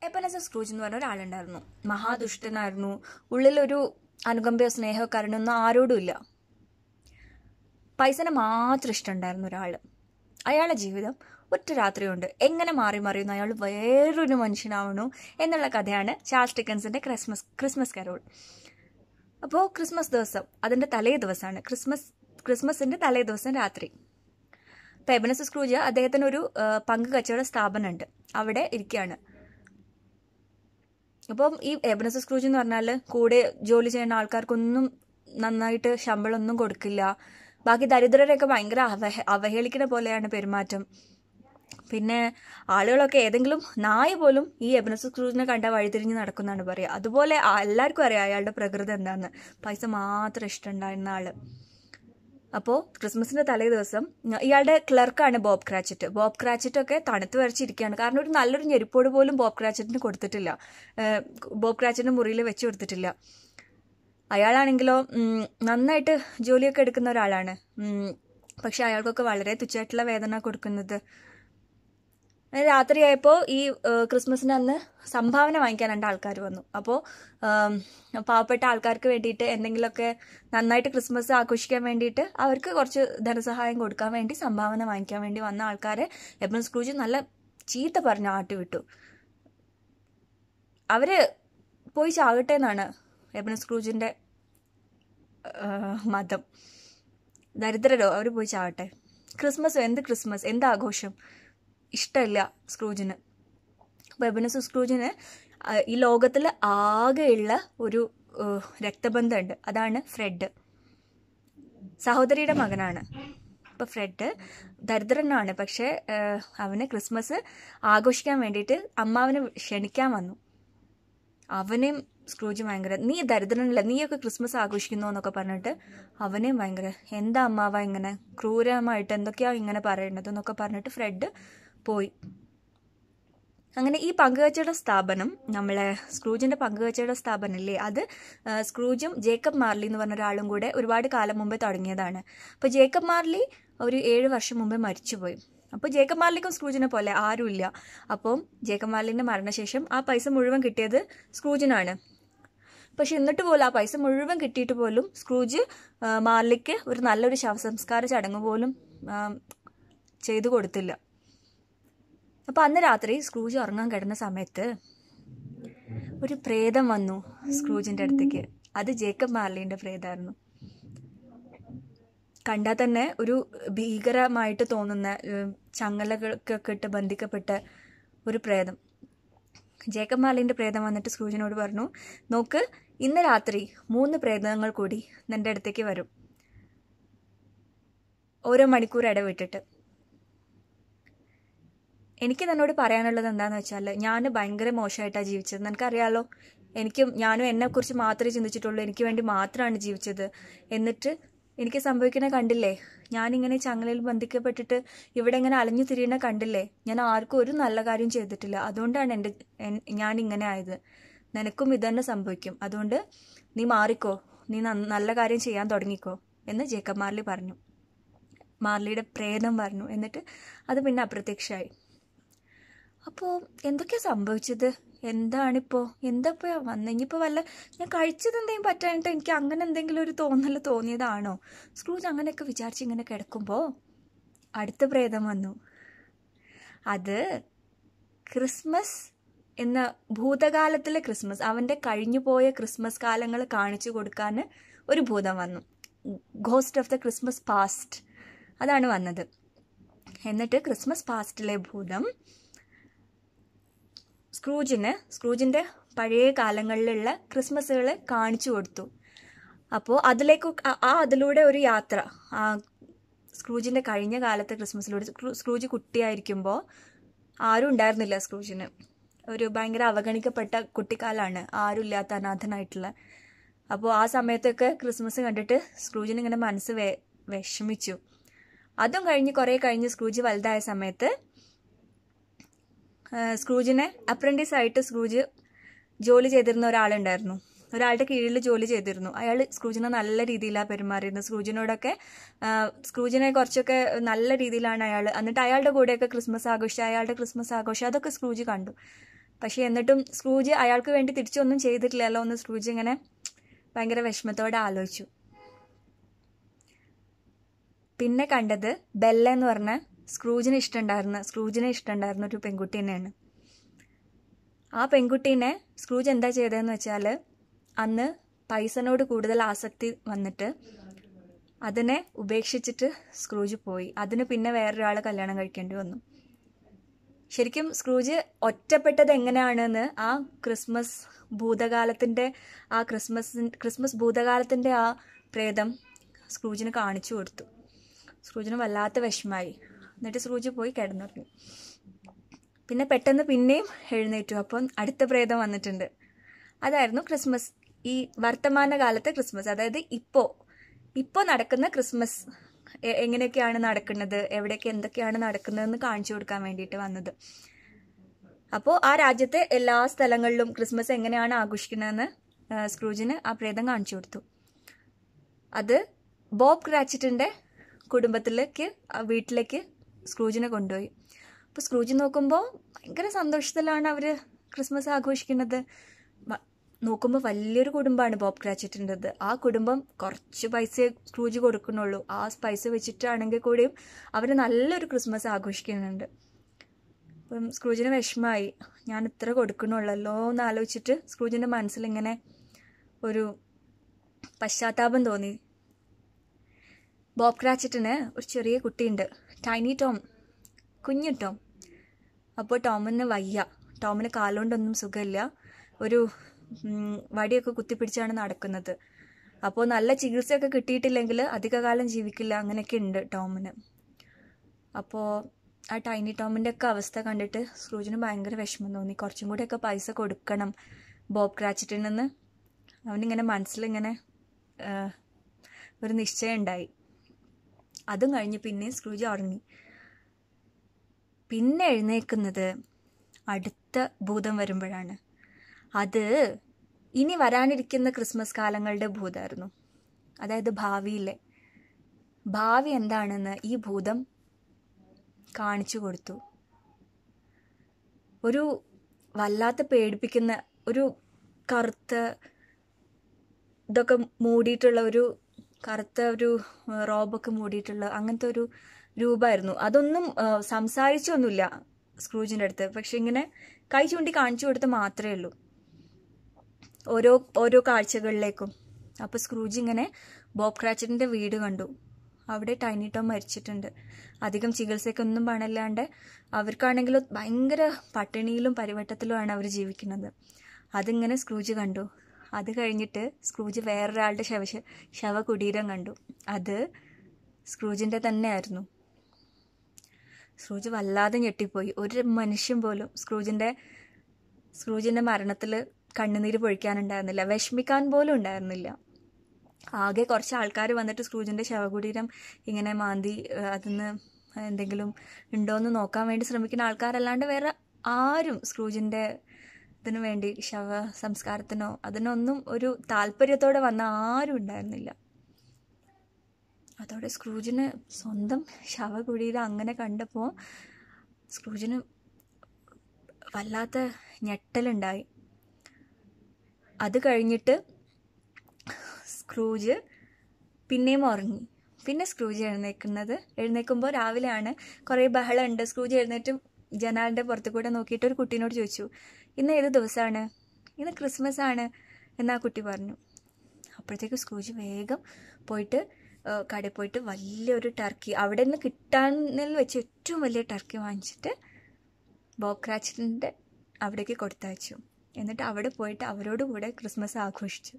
എപ്പനസ് Scrooge എന്ന് പറഞ്ഞ ഒരാളുണ്ടായിരുന്നു മഹാദുഷ്ടനായിരുന്നു ഉള്ളിലൊരു അനുകമ്പയോ സ്നേഹമോ കരുണൊന്നും ആരോടും ഇല്ല പൈസനെ മാത്രം ഇഷ്ടമുണ്ടായിരുന്ന ഒരാൾ അയാളുടെ ജീവിതം ഒറ്റ രാത്രി കൊണ്ട് എങ്ങനെ മാറി മറിയുന്നു അയാൾ വേറൊരു മനുഷ്യനാവണു എന്നുള്ള കഥയാണ് ചാൾസ് ഡിക്കൻസിന്റെ ക്രിസ്മസ് ക്രിസ്മസ് കരോൾ അപ്പോൾ ക്രിസ്മസ് ദിവസം അതിന്റെ തലേ ദിവസമാണ് ക്രിസ്മസ് ക്രിസ്മസിന്റെ തലേ ദിവസം രാത്രി ഇപ്പം എബനസ് സ്ക്രൂജ് അദ്ദേഹത്തിന് ഒരു ആ, പങ്ക് കച്ചവട സ്ഥാപനമുണ്ട് അവിടെ ഇരിക്കുകയാണ് അപ്പം ഈ എബനസ് സ്ക്രൂജ് എന്ന് പറഞ്ഞാൽ കൂടെ ജോലി ചെയ്യുന്ന ആൾക്കാർക്കൊന്നും നന്നായിട്ട് ശമ്പളമൊന്നും കൊടുക്കില്ല ബാക്കി ദരിദ്രരെയൊക്കെ ഭയങ്കര അവഹ അവഹേളിക്കുന്ന പോലെയാണ് പെരുമാറ്റം പിന്നെ ആളുകളൊക്കെ ഏതെങ്കിലും നായ പോലും ഈ എബനസ് സ്ക്രൂജിനെ കണ്ട വഴിതിരിഞ്ഞ് നടക്കുന്നതാണ് പറയുക അതുപോലെ ആ- എല്ലാവർക്കും അറിയാം അയാളുടെ പ്രകൃതി എന്താന്ന് പൈസ മാത്രം ഇഷ്ടമുണ്ടായിരുന്ന ആള് അപ്പോൾ ക്രിസ്മസിന്റെ തലേ ദിവസം ഇയാളുടെ ക്ലർക്കാണ് ബോബ് ക്രാച്ചറ്റ് ബോബ് ക്രാച്ചറ്റ് ഒക്കെ തണുത്ത് വരച്ചിരിക്കുകയാണ് കാരണം ഒരു നല്ലൊരു ഞെരിപ്പോട് പോലും ബോബ് ക്രാച്ചറ്റിന് കൊടുത്തിട്ടില്ല ഏഹ് ബോബ് ക്രാച്ചറ്റിന്റെ മുറിയിൽ വെച്ച് കൊടുത്തിട്ടില്ല അയാളാണെങ്കിലോ ഉം, നന്നായിട്ട് ജോലിയൊക്കെ എടുക്കുന്ന ഒരാളാണ് ഉം, പക്ഷെ അയാൾക്കൊക്കെ വളരെ തുച്ഛമായിട്ടുള്ള വേദന കൊടുക്കുന്നത് രാത്രിയായപ്പോൾ ഈ ഏഹ്, ക്രിസ്മസിന് അന്ന് സംഭാവന വാങ്ങിക്കാൻ രണ്ട് ആൾക്കാർ വന്നു അപ്പോൾ പാവപ്പെട്ട ആൾക്കാർക്ക് വേണ്ടിയിട്ട് എന്തെങ്കിലുമൊക്കെ നന്നായിട്ട് ക്രിസ്മസ് ആഘോഷിക്കാൻ വേണ്ടിയിട്ട് അവർക്ക് കുറച്ച് ധനസഹായം കൊടുക്കാൻ വേണ്ടി സംഭാവന വാങ്ങിക്കാൻ വേണ്ടി വന്ന ആൾക്കാരെ എബ്രൻ സ്ക്രൂജ് നല്ല ചീത്ത പറഞ്ഞ് ആട്ടി വിട്ടു അവര് പോയി ചാകട്ടെ എന്നാണ് എബ്രൻ സ്ക്രൂജിന്റെ ഏഹ്, മതം ദരിദ്രരോ അവർ പോയി ചാകട്ടെ ക്രിസ്മസ് എന്ത് ക്രിസ്മസ് എന്ത് ആഘോഷം ഇഷ്ടമില്ല സ്ക്രൂജിന് അപ്പോൾ എബനസ് സ്ക്രൂജിന് ആ, ഈ ലോകത്തിൽ ആകെയുള്ള ഒരു ഏഹ്, രക്തബന്ധമുണ്ട് അതാണ് ഫ്രെഡ് സഹോദരിയുടെ മകനാണ് അപ്പോൾ ഫ്രെഡ് ദരിദ്രനാണ് പക്ഷേ ഏഹ്, അവന് ക്രിസ്മസ് ആഘോഷിക്കാൻ വേണ്ടിയിട്ട് അമ്മാവനെ ക്ഷണിക്കാൻ വന്നു അവനെയും സ്ക്രൂജ് ഭയങ്കര നീ ദരിദ്രനല്ല നീയൊക്കെ ക്രിസ്മസ് ആഘോഷിക്കുന്നു എന്നൊക്കെ പറഞ്ഞിട്ട് അവനെയും ഭയങ്കര എന്താ അമ്മാവ ഇങ്ങനെ ക്രൂരമായിട്ട് എന്തൊക്കെയാ ഇങ്ങനെ പറയേണ്ടത് എന്നൊക്കെ പറഞ്ഞിട്ട് ഫ്രെഡ് പോയി അങ്ങനെ ഈ പങ്കുവച്ചയുടെ സ്ഥാപനം നമ്മളെ സ്ക്രൂജിന്റെ പങ്കുവച്ചയുടെ സ്ഥാപനം ഇല്ലേ അത് ആ, സ്ക്രൂജും ജേക്കബ് മാർലി എന്ന് പറഞ്ഞ ഒരാളും കൂടെ ഒരുപാട് കാലം മുമ്പേ തുടങ്ങിയതാണ് അപ്പോൾ ജേക്കബ് മാർലി ഒരു ഏഴ് വർഷം മുമ്പേ മരിച്ചുപോയി അപ്പോൾ ജേക്കബ് മാർലിക്കും സ്ക്രൂജിനെ പോലെ ആരുമില്ല അപ്പം ജേക്കബ് മാർലിന്റെ മരണശേഷം ആ പൈസ മുഴുവൻ കിട്ടിയത് സ്ക്രൂജിനാണ് പക്ഷെ എന്നിട്ട് പോലും ആ പൈസ മുഴുവൻ കിട്ടിയിട്ട് പോലും സ്ക്രൂജ് ആ, മാർലിക്ക് ഒരു നല്ലൊരു ശവസംസ്കാര ചടങ്ങ് പോലും ആ, ചെയ്തു കൊടുത്തില്ല അപ്പൊ അന്ന് രാത്രി സ്ക്രൂജ് ഉറങ്ങാൻ കിടന്ന സമയത്ത് ഒരു പ്രേതം വന്നു സ്ക്രൂജിന്റെ അടുത്തേക്ക് അത് ജേക്കബ് മാർലിന്റെ പ്രേതമായിരുന്നു കണ്ടാൽ തന്നെ ഒരു ഭീകരമായിട്ട് തോന്നുന്ന ഏഹ്, ചങ്ങലകൾക്കൊക്കെ ഇട്ട് ബന്ധിക്കപ്പെട്ട ഒരു പ്രേതം ജേക്കബ് മാർലിന്റെ പ്രേതം വന്നിട്ട് സ്ക്രൂജിനോട് പറഞ്ഞു നോക്ക് ഇന്ന് രാത്രി മൂന്ന് പ്രേതങ്ങൾ കൂടി നിന്റെ അടുത്തേക്ക് വരും ഓരോ മണിക്കൂർ ഇടവിട്ടിട്ട് എനിക്ക് തന്നോട് പറയാനുള്ളത് എന്താന്ന് വെച്ചാൽ ഞാൻ ഭയങ്കര മോശമായിട്ടാണ് ജീവിച്ചത് നിനക്കറിയാലോ എനിക്കും ഞാനും എന്നെക്കുറിച്ച് മാത്രമേ ചിന്തിച്ചിട്ടുള്ളൂ എനിക്ക് വേണ്ടി മാത്രമാണ് ജീവിച്ചത് എന്നിട്ട് എനിക്ക് സംഭവിക്കുന്ന കണ്ടില്ലേ ഞാനിങ്ങനെ ചങ്ങലയിൽ ബന്ധിക്കപ്പെട്ടിട്ട് ഇവിടെ ഇങ്ങനെ അലഞ്ഞു തിരിയണ കണ്ടില്ലേ ഞാൻ ആർക്കും ഒരു നല്ല കാര്യം ചെയ്തിട്ടില്ല അതുകൊണ്ടാണ് എൻ്റെ എൻ- ഞാൻ ഇങ്ങനെ ആയത് നിനക്കും ഇതന്നെ സംഭവിക്കും അതുകൊണ്ട് നീ മാറിക്കോ നീ നന്ന- നല്ല കാര്യം ചെയ്യാൻ തുടങ്ങിക്കോ എന്ന് ജേക്കബ് മാർലി പറഞ്ഞു മാർലിയുടെ പ്രേതം പറഞ്ഞു എന്നിട്ട് അത് പിന്നെ അപ്രത്യക്ഷമായി അപ്പോൾ എന്തൊക്കെയാ സംഭവിച്ചത് എന്താണിപ്പോ എന്താപ്പോ വന്ന ഇനിയിപ്പോ വല്ല ഞാൻ കഴിച്ചത് എന്തെങ്കിലും പറ്റാനിട്ട് എനിക്ക് അങ്ങനെ എന്തെങ്കിലും ഒരു തോന്നൽ തോന്നിയതാണോ സ്ക്രൂജ് അങ്ങനെയൊക്കെ വിചാരിച്ച് ഇങ്ങനെ കിടക്കുമ്പോൾ അടുത്ത പ്രേതം വന്നു അത് ക്രിസ്മസ് എന്ന ഭൂതകാലത്തിലെ ക്രിസ്മസ് അവൻ്റെ കഴിഞ്ഞുപോയ ക്രിസ്മസ് കാലങ്ങൾ കാണിച്ചു കൊടുക്കാൻ ഒരു ഭൂതം വന്നു ghost of the Christmas past അതാണ് വന്നത് എന്നിട്ട് ക്രിസ്മസ് പാസ്റ്റിലെ ഭൂതം സ്ക്രൂജിന് സ്ക്രൂജിന്റെ പഴയ കാലങ്ങളിലുള്ള ക്രിസ്മസുകൾ കാണിച്ചു കൊടുത്തു അപ്പോൾ അതിലേക്ക് ആ- ആ അതിലൂടെ ഒരു യാത്ര ആ സ്ക്രൂജിന്റെ കഴിഞ്ഞ കാലത്തെ ക്രിസ്മസിലൂടെ സ്ക്രൂ- സ്ക്രൂജ് കുട്ടിയായിരിക്കുമ്പോൾ ആരും ഉണ്ടായിരുന്നില്ല സ്ക്രൂജിന് ഒരു ഭയങ്കര അവഗണിക്കപ്പെട്ട കുട്ടിക്കാലാണ് ആരും ഇല്ലാത്ത അനാഥനായിട്ടുള്ള അപ്പോൾ ആ സമയത്തൊക്കെ ക്രിസ്മസ് കണ്ടിട്ട് സ്ക്രൂജിന് ഇങ്ങനെ മനസ്സ് വെ വിഷമിച്ചു അതും കഴിഞ്ഞ് കുറേ കഴിഞ്ഞ് സ്ക്രൂജ് വലുതായ സമയത്ത് ആഹ് സ്ക്രൂജിനെ അപ്രന്റീസ് ആയിട്ട് സ്ക്രൂജ് ജോലി ചെയ്തിരുന്ന ഒരാളുണ്ടായിരുന്നു ഒരാളുടെ കീഴിൽ ജോലി ചെയ്തിരുന്നു അയാൾ സ്ക്രൂജിനെ നല്ല രീതിയിലാണ് പെരുമാറിയിരുന്നത് സ്ക്രൂജിനോടൊക്കെ ആഹ് സ്ക്രൂജിനെ കുറച്ചൊക്കെ നല്ല രീതിയിലാണ് അയാൾ എന്നിട്ട് അയാളുടെ കൂടെയൊക്കെ ക്രിസ്മസ് ആഘോഷിച്ച് അയാളുടെ ക്രിസ്മസ് ആഘോഷം അതൊക്കെ സ്ക്രൂജ് കണ്ടു പക്ഷേ എന്നിട്ടും സ്ക്രൂജ് അയാൾക്ക് വേണ്ടി തിരിച്ചൊന്നും ചെയ്തിട്ടില്ലല്ലോ എന്ന് സ്ക്രൂജ് ഇങ്ങനെ ഭയങ്കര വിഷമത്തോടെ ആലോചിച്ചു പിന്നെ കണ്ടത് ബെല്ല എന്ന് പറഞ്ഞ സ്ക്രൂജിന് ഇഷ്ടമുണ്ടായിരുന്ന സ്ക്രൂജിനെ ഇഷ്ടമുണ്ടായിരുന്ന ഒരു പെൺകുട്ടി തന്നെയാണ് ആ പെൺകുട്ടീനെ സ്ക്രൂജ് എന്താ ചെയ്തതെന്ന് വെച്ചാൽ അന്ന് പൈസനോട് കൂടുതൽ ആസക്തി വന്നിട്ട് അതിനെ ഉപേക്ഷിച്ചിട്ട് സ്ക്രൂജ് പോയി അതിന് പിന്നെ വേറൊരാളെ കല്യാണം കഴിക്കേണ്ടി വന്നു ശരിക്കും സ്ക്രൂജ് ഒറ്റപ്പെട്ടത് എങ്ങനെയാണെന്ന് ആ ക്രിസ്മസ് ഭൂതകാലത്തിൻ്റെ ആ ക്രിസ്മസ് ക്രിസ്മസ് ഭൂതകാലത്തിൻ്റെ ആ പ്രേതം സ്ക്രൂജിന് കാണിച്ചു കൊടുത്തു സ്ക്രൂജിന് വല്ലാത്ത വിഷമായി എന്നിട്ട് സ്ക്രൂജ് പോയി കിടന്നുറങ്ങി പിന്നെ പെട്ടെന്ന് പിന്നെയും എഴുന്നേറ്റു അപ്പം അടുത്ത പ്രേതം വന്നിട്ടുണ്ട് അതായിരുന്നു ക്രിസ്മസ് ഈ വർത്തമാന കാലത്തെ ക്രിസ്മസ് അതായത് ഇപ്പോൾ ഇപ്പോൾ നടക്കുന്ന ക്രിസ്മസ് എ- എങ്ങനെയൊക്കെയാണ് നടക്കുന്നത് എവിടെയൊക്കെ എന്തൊക്കെയാണ് നടക്കുന്നതെന്ന് കാണിച്ചു കൊടുക്കാൻ വേണ്ടിയിട്ട് വന്നത് അപ്പോൾ ആ രാജ്യത്തെ എല്ലാ സ്ഥലങ്ങളിലും ക്രിസ്മസ് എങ്ങനെയാണ് ആഘോഷിക്കുന്നതെന്ന് ആ, സ്ക്രൂജിന് ആ പ്രേതം കാണിച്ചു കൊടുത്തു അത് ബോബ് ക്രാച്ചിറ്റിൻ്റെ കുടുംബത്തിലേക്ക് ആ വീട്ടിലേക്ക് സ്ക്രൂജിനെ കൊണ്ടുപോയി അപ്പോൾ സ്ക്രൂജ് നോക്കുമ്പോൾ ഭയങ്കര സന്തോഷത്തിലാണ് അവർ ക്രിസ്മസ് ആഘോഷിക്കുന്നത് വ- നോക്കുമ്പോൾ വലിയൊരു കുടുംബമാണ് ബോബ് ക്രാച്ചിറ്റിൻ്റെത് ആ കുടുംബം കുറച്ച് പൈസ സ്ക്രൂജ് കൊടുക്കുന്നുള്ളൂ ആ പൈസ വെച്ചിട്ടാണെങ്കിൽ കൂടിയും അവർ നല്ലൊരു ക്രിസ്മസ് ആഘോഷിക്കുന്നുണ്ട് അപ്പം സ്ക്രൂജിന് വിഷമമായി ഞാൻ ഇത്ര കൊടുക്കണുള്ളല്ലോ എന്ന് ആലോചിച്ചിട്ട് സ്ക്രൂജിൻ്റെ മനസ്സിലിങ്ങനെ ഒരു പശ്ചാത്താപം തോന്നി ബോബ് ക്രാച്ചറ്റിന് ഒരു ചെറിയ കുട്ടിയുണ്ട് ടൈനി ടോം കുഞ്ഞു ടോം അപ്പോൾ ടോമിന് വയ്യ ടോമിന് കാലുകൊണ്ടൊന്നും സുഖമില്ല ഒരു ഉം, വടിയൊക്കെ കുത്തിപ്പിടിച്ചാണ് നടക്കുന്നത് അപ്പോൾ നല്ല ചികിത്സയൊക്കെ കിട്ടിയിട്ടില്ലെങ്കിൽ അധികകാലം ജീവിക്കില്ല അങ്ങനെയൊക്കെ ഉണ്ട് ടോമിന് അപ്പോൾ ആ ടൈനി ടോമിൻ്റെ ഒക്കെ അവസ്ഥ കണ്ടിട്ട് സ്ക്രൂജിന് ഭയങ്കര വിഷമം തോന്നി കുറച്ചും കൂടെയൊക്കെ പൈസ കൊടുക്കണം ബോബ് ക്രാച്ചിറ്റിൽ നിന്ന് അവനിങ്ങനെ മനസ്സിലിങ്ങനെ ആ, ഒരു നിശ്ചയം ഉണ്ടായി അതും കഴിഞ്ഞ് പിന്നെയും സ്ക്രൂജ് ഉറങ്ങി പിന്നെ എഴുന്നേക്കുന്നത് അടുത്ത ഭൂതം വരുമ്പോഴാണ് അത് ഇനി വരാനിരിക്കുന്ന ക്രിസ്മസ് കാലങ്ങളുടെ ഭൂതമായിരുന്നു അതായത് ഭാവിയിലെ ഭാവി എന്താണെന്ന് ഈ ഭൂതം കാണിച്ചു കൊടുത്തു ഒരു വല്ലാത്ത പേടിപ്പിക്കുന്ന ഒരു കറുത്ത ഇതൊക്കെ മൂടിയിട്ടുള്ള ഒരു കറുത്ത ഒരു ആ, റോബൊക്കെ മൂടിയിട്ടുള്ള അങ്ങനത്തെ ഒരു രൂപമായിരുന്നു അതൊന്നും ആ, സംസാരിച്ചൊന്നുമില്ല സ്ക്രൂജിൻ്റെ അടുത്ത് പക്ഷെ ഇങ്ങനെ കൈ ചൂണ്ടി കാണിച്ചു കൊടുത്ത് മാത്രമേ ഉള്ളൂ ഓരോ ഓരോ കാഴ്ചകളിലേക്കും അപ്പോൾ സ്ക്രൂജ് ഇങ്ങനെ ബോബ് ക്രാച്ചറ്റിൻ്റെ വീട് കണ്ടു അവിടെ ടൈനി ടോം മരിച്ചിട്ടുണ്ട് അധികം ചികിത്സയ്ക്കൊന്നും പണമില്ലാണ്ട് അവർക്കാണെങ്കിലും ഭയങ്കര പട്ടിണിയിലും പരിവട്ടത്തിലുമാണ് അവർ ജീവിക്കുന്നത് അതിങ്ങനെ സ്ക്രൂജ് കണ്ടു അത് കഴിഞ്ഞിട്ട് സ്ക്രൂജ് വേറൊരാളുടെ ശവ ശവകുടീരം കണ്ടു അത് സ്ക്രൂജിൻ്റെ തന്നെയായിരുന്നു സ്ക്രൂജ് വല്ലാതെ ഞെട്ടിപ്പോയി ഒരു മനുഷ്യൻ പോലും സ്ക്രൂജിൻ്റെ സ്ക്രൂജിൻ്റെ മരണത്തിൽ കണ്ണുനീര് പൊഴിക്കാനുണ്ടായിരുന്നില്ല വിഷമിക്കാൻ പോലും ഉണ്ടായിരുന്നില്ല ആകെ കുറച്ച് ആൾക്കാർ വന്നിട്ട് സ്ക്രൂജിൻ്റെ ശവകുടീരം ഇങ്ങനെ മാന്തി ഏഹ്, അതിന്ന് എന്തെങ്കിലും ഉണ്ടോയെന്ന് നോക്കാൻ വേണ്ടി ശ്രമിക്കുന്ന ആൾക്കാരല്ലാണ്ട് വേറെ ആരും സ്ക്രൂജിൻ്റെ ഇതിനു വേണ്ടി ശവ സംസ്കാരത്തിനോ അതിനൊന്നും ഒരു താല്പര്യത്തോടെ വന്ന ആരും ഉണ്ടായിരുന്നില്ല അതോടെ സ്ക്രൂജിന് സ്വന്തം ശവകുടീരം അങ്ങനെ കണ്ടപ്പോൾ സ്ക്രൂജിന് വല്ലാത്ത ഞെട്ടലുണ്ടായി അത് കഴിഞ്ഞിട്ട് സ്ക്രൂജ് പിന്നെയും ഉറങ്ങി പിന്നെ സ്ക്രൂജ് എഴുന്നേക്കുന്നത് എഴുന്നേൽക്കുമ്പോൾ രാവിലെയാണ് കുറേ ബഹളമുണ്ട് സ്ക്രൂജ് എഴുന്നേറ്റ് ജനാലിൻ്റെ പുറത്ത് കൂടെ നോക്കിയിട്ട് ഒരു കുട്ടീനോട് ചോദിച്ചു ഇന്ന് ഏത് ദിവസമാണ് ഇന്ന് ക്രിസ്മസ് ആണ് എന്ന് ആ കുട്ടി പറഞ്ഞു അപ്പോഴത്തേക്ക് സ്ക്രൂജ് വേഗം പോയിട്ട് ആ, കടയിൽ പോയിട്ട് വലിയൊരു ടർക്കി അവിടെ നിന്ന് കിട്ടാനിൽ വെച്ച് ഏറ്റവും വലിയ ടർക്കി വാങ്ങിച്ചിട്ട് ബോബ് ക്രാച്ചിൻ്റെ അവിടേക്ക് കൊടുത്തയച്ചു എന്നിട്ട് അവിടെ പോയിട്ട് അവരോട് കൂടെ ക്രിസ്മസ് ആഘോഷിച്ചു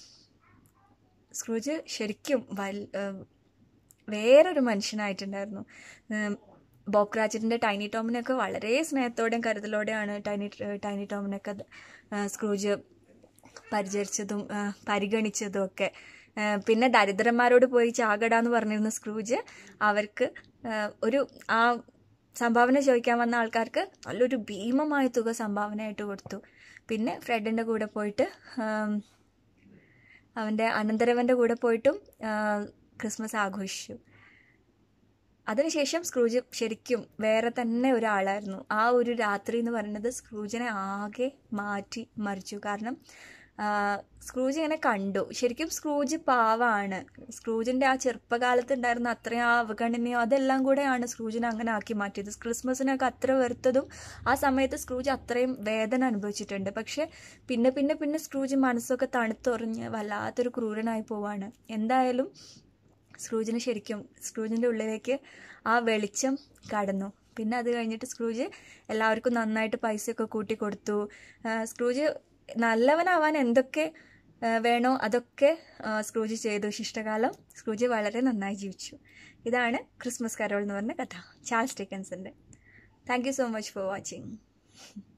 സ്ക്രൂജ് ശരിക്കും വൽ ഏഹ് വേറൊരു മനുഷ്യനായിട്ടുണ്ടായിരുന്നു ഏഹ് ബോബ് ക്രാച്ചിൻ്റെ ടൈനി ടോമിനെയൊക്കെ വളരെ സ്നേഹത്തോടെയും കരുതലോടെയാണ് ടൈനി ടൈനി ടോമിനൊക്കെ ഏഹ് സ്ക്രൂജ് പരിചരിച്ചതും ഏഹ് പരിഗണിച്ചതും ഒക്കെ ഏഹ് പിന്നെ ദരിദ്രന്മാരോട് പോയി ചാകടാന്ന് പറഞ്ഞിരുന്ന സ്ക്രൂജ് അവർക്ക് ഏഹ് ഒരു ആ സംഭാവന ചോദിക്കാൻ വന്ന ആൾക്കാർക്ക് നല്ലൊരു ഭീമമായ തുക സംഭാവനയായിട്ട് കൊടുത്തു പിന്നെ ഫ്രെഡിൻ്റെ കൂടെ പോയിട്ട് ആം, അവൻ്റെ അനന്തരവൻ്റെ കൂടെ പോയിട്ടും ആ, ക്രിസ്മസ് ആഘോഷിച്ചു അതിനുശേഷം സ്ക്രൂജ് ശരിക്കും വേറെ തന്നെ ഒരാളായിരുന്നു ആ ഒരു രാത്രി എന്ന് പറയുന്നത് സ്ക്രൂജിനെ ആകെ മാറ്റി മറിച്ചു കാരണം ആ, സ്ക്രൂജ് ഇങ്ങനെ കണ്ടു ശരിക്കും സ്ക്രൂജ് പാവാണ് സ്ക്രൂജിൻ്റെ ആ ചെറുപ്പകാലത്ത് ഉണ്ടായിരുന്ന അത്രയും ആ അവഗണനയോ അതെല്ലാം കൂടെയാണ് സ്ക്രൂജിനെ അങ്ങനെ ആക്കി മാറ്റിയത് ക്രിസ്മസിനൊക്കെ അത്ര വെറുത്തതും ആ സമയത്ത് സ്ക്രൂജ് അത്രയും വേദന അനുഭവിച്ചിട്ടുണ്ട് പക്ഷെ പിന്നെ പിന്നെ പിന്നെ സ്ക്രൂജ് മനസ്സൊക്കെ തണുത്തുറഞ്ഞ് വല്ലാത്തൊരു ക്രൂരനായി പോവാണ് എന്തായാലും സ്ക്രൂജിന് ശരിക്കും സ്ക്രൂജിൻ്റെ ഉള്ളിലേക്ക് ആ വെളിച്ചം കടന്നു പിന്നെ അത് കഴിഞ്ഞിട്ട് സ്ക്രൂജ് എല്ലാവർക്കും നന്നായിട്ട് പൈസയൊക്കെ കൂട്ടി കൊടുത്തു ആ, സ്ക്രൂജ് നല്ലവനാവാൻ എന്തൊക്കെ ആ, വേണോ അതൊക്കെ ആ, സ്ക്രൂജ് ചെയ്തു ശിഷ്ടകാലം സ്ക്രൂജ് വളരെ നന്നായി ജീവിച്ചു ഇതാണ് ക്രിസ്മസ് കരോൾ എന്ന് പറഞ്ഞ കഥ ചാൾസ് ഡിക്കൻസിൻ്റെ thank you so much for watching